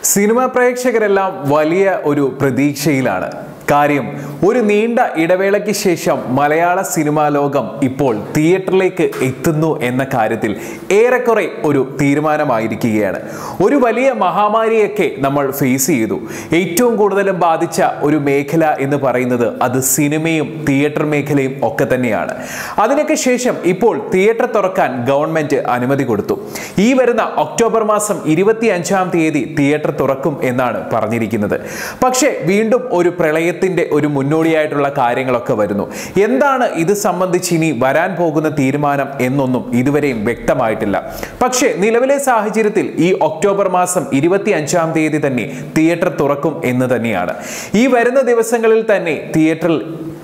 cinema പ്രേക്ഷകരെല്ലാം വലിയ ഒരു പ്രതീക്ഷയിലാണ് കാര്യം ഒരു നീണ്ട ഇടവേളയ്ക്ക് ശേഷം മലയാള സിനിമാ ലോകം ഇപ്പോൾ തിയേറ്ററിലേക്ക് എത്തുന്നു എന്ന കാര്യത്തിൽ ഏറെക്കുറെ ഒരു തീരുമാനമായിരിക്കുകയാണ് ഒരു വലിയ മഹാമാരിയൊക്കെ നമ്മൾ ഫേസ് ചെയ്തു ഏറ്റവും കൂടുതലും ബാധിച്ച ഒരു മേഖല എന്ന് പറയുന്നത് അത് സിനിമയും തിയേറ്റർ മേഖലയും ഒക്കെ തന്നെയാണ് അതിനൊക്കെ ശേഷം ഇപ്പോൾ തിയേറ്റർ തുറക്കാൻ ഗവൺമെന്റ് അനുമതി കൊടുത്തു ഈ വരുന്ന ഒക്ടോബർ മാസം ഇരുപത്തി അഞ്ചാം തീയതി തിയേറ്റർ തുറക്കും എന്നാണ് പറഞ്ഞിരിക്കുന്നത് പക്ഷേ വീണ്ടും ഒരു പ്രളയത്തിന്റെ ഒരു മുന്നോടിയായിട്ടുള്ള കാര്യങ്ങളൊക്കെ വരുന്നു എന്താണ് ഇത് സംബന്ധിച്ച് ഇനി വരാൻ പോകുന്ന തീരുമാനം എന്നൊന്നും ഇതുവരെയും വ്യക്തമായിട്ടില്ല പക്ഷേ നിലവിലെ സാഹചര്യത്തിൽ ഈ ഒക്ടോബർ മാസം ഇരുപത്തി അഞ്ചാം തീയതി തന്നെ തിയേറ്റർ തുറക്കും എന്ന് തന്നെയാണ് ഈ വരുന്ന ദിവസങ്ങളിൽ തന്നെ തിയേറ്ററിൽ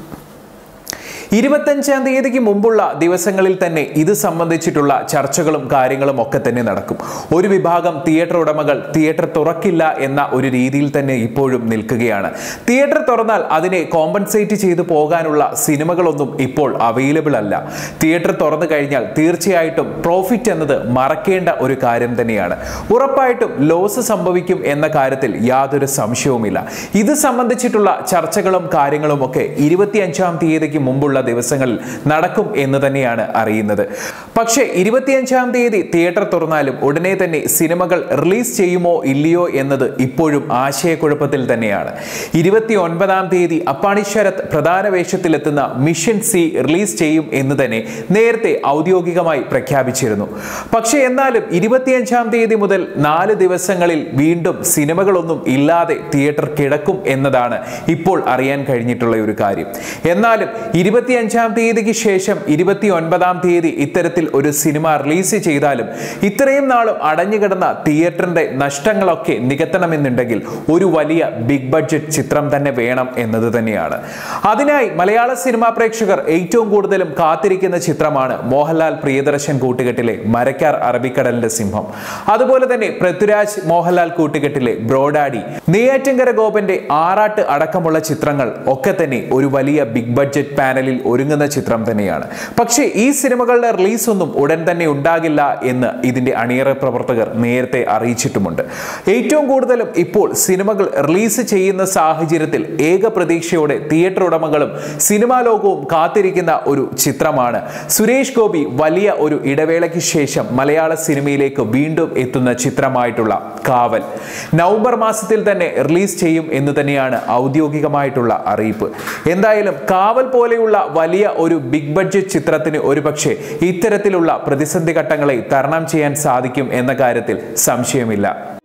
ഇരുപത്തഞ്ചാം തീയതിക്ക് മുമ്പുള്ള ദിവസങ്ങളിൽ തന്നെ ഇത് സംബന്ധിച്ചിട്ടുള്ള ചർച്ചകളും കാര്യങ്ങളും ഒക്കെ തന്നെ നടക്കും ഒരു വിഭാഗം തിയേറ്റർ ഉടമകൾ തിയേറ്റർ തുറക്കില്ല എന്ന ഒരു രീതിയിൽ തന്നെ ഇപ്പോഴും നിൽക്കുകയാണ് തിയേറ്റർ തുറന്നാൽ അതിനെ കോമ്പൻസേറ്റ് ചെയ്തു പോകാനുള്ള സിനിമകളൊന്നും ഇപ്പോൾ അവൈലബിൾ അല്ല തിയേറ്റർ തുറന്നു കഴിഞ്ഞാൽ തീർച്ചയായിട്ടും പ്രോഫിറ്റ് എന്നത് മറക്കേണ്ട ഒരു കാര്യം തന്നെയാണ് ഉറപ്പായിട്ടും ലോസ് സംഭവിക്കും എന്ന കാര്യത്തിൽ യാതൊരു സംശയവുമില്ല ഇത് സംബന്ധിച്ചിട്ടുള്ള ചർച്ചകളും കാര്യങ്ങളും ഒക്കെ ഇരുപത്തിയഞ്ചാം തീയതിക്ക് മുമ്പുള്ള ദിവസങ്ങളിൽ നടക്കും എന്ന് തന്നെയാണ് അറിയുന്നത് പക്ഷേ ഇരുപത്തിയഞ്ചാം തീയതി തിയേറ്റർ തുറന്നാലും ഉടനെ തന്നെ സിനിമകൾ റിലീസ് ചെയ്യുമോ ഇല്ലയോ എന്നത് ഇപ്പോഴും ആശയക്കുഴപ്പത്തിൽ തന്നെയാണ് ഇരുപത്തി ഒൻപതാം തീയതി അപ്പാണി ശരത് പ്രധാന വേഷത്തിലെത്തുന്ന മിഷൻ സി റിലീസ് ചെയ്യും എന്ന് തന്നെ നേരത്തെ ഔദ്യോഗികമായി പ്രഖ്യാപിച്ചിരുന്നു പക്ഷേ എന്നാലും ഇരുപത്തിയഞ്ചാം തീയതി മുതൽ നാല് ദിവസങ്ങളിൽ വീണ്ടും സിനിമകളൊന്നും ഇല്ലാതെ തിയേറ്റർ കിടക്കും എന്നതാണ് ഇപ്പോൾ അറിയാൻ കഴിഞ്ഞിട്ടുള്ള ഒരു കാര്യം എന്നാലും ഇരുപത്തിയഞ്ചാം തീയതിക്ക് ശേഷം ഇരുപത്തി ഒൻപതാം തീയതി ഇത്തരത്തിൽ ഒരു സിനിമ റിലീസ് ചെയ്താലും ഇത്രയും നാളും അടഞ്ഞുകിടന്ന തിയേറ്ററിന്റെ നഷ്ടങ്ങളൊക്കെ നികത്തണമെന്നുണ്ടെങ്കിൽ ഒരു വലിയ ബിഗ് ബഡ്ജറ്റ് ചിത്രം തന്നെ വേണം എന്നത് തന്നെയാണ് അതിനായി മലയാള സിനിമാ പ്രേക്ഷകർ ഏറ്റവും കൂടുതലും കാത്തിരിക്കുന്ന ചിത്രമാണ് മോഹൻലാൽ പ്രിയദർശൻ കൂട്ടുകെട്ടിലെ മരക്കാർ അറബിക്കടലിന്റെ സിംഹം അതുപോലെ തന്നെ പൃഥ്വിരാജ് മോഹൻലാൽ കൂട്ടുകെട്ടിലെ ബ്രോഡാഡി നെയ്യാറ്റിങ്കര ഗോപന്റെ ആറാട്ട് അടക്കമുള്ള ചിത്രങ്ങൾ ഒക്കെ തന്നെ ഒരു വലിയ ബിഗ് ബഡ്ജറ്റ് പാനലിൽ ഒരുങ്ങുന്ന ചിത്രം തന്നെയാണ് പക്ഷേ ഈ സിനിമകളുടെ റിലീസ് ഒന്നും ഉടൻ തന്നെ ഉണ്ടാകില്ല എന്ന് ഇതിന്റെ അണിയറ പ്രവർത്തകർ നേരത്തെ അറിയിച്ചിട്ടുമുണ്ട് ഏറ്റവും കൂടുതലും ഇപ്പോൾ സിനിമകൾ റിലീസ് ചെയ്യുന്ന സാഹചര്യത്തിൽ ഏക പ്രതീക്ഷയോടെ തിയേറ്റർ ഉടമകളും സിനിമാ ലോകവും കാത്തിരിക്കുന്ന ഒരു ചിത്രമാണ് സുരേഷ് ഗോപി വലിയ ഒരു ഇടവേളയ്ക്ക് ശേഷം മലയാള സിനിമയിലേക്ക് വീണ്ടും എത്തുന്ന ചിത്രമായിട്ടുള്ള കാവൽ നവംബർ മാസത്തിൽ തന്നെ റിലീസ് ചെയ്യും എന്ന് തന്നെയാണ് ഔദ്യോഗികമായിട്ടുള്ള അറിയിപ്പ് എന്തായാലും കാവൽ പോലെയുള്ള വലിയ ഒരു ബിഗ് ബഡ്ജറ്റ് ചിത്രത്തിന് ഒരുപക്ഷെ ഇത്തരത്തിലുള്ള പ്രതിസന്ധി ഘട്ടങ്ങളെ തരണം ചെയ്യാൻ സാധിക്കും എന്ന കാര്യത്തിൽ സംശയമില്ല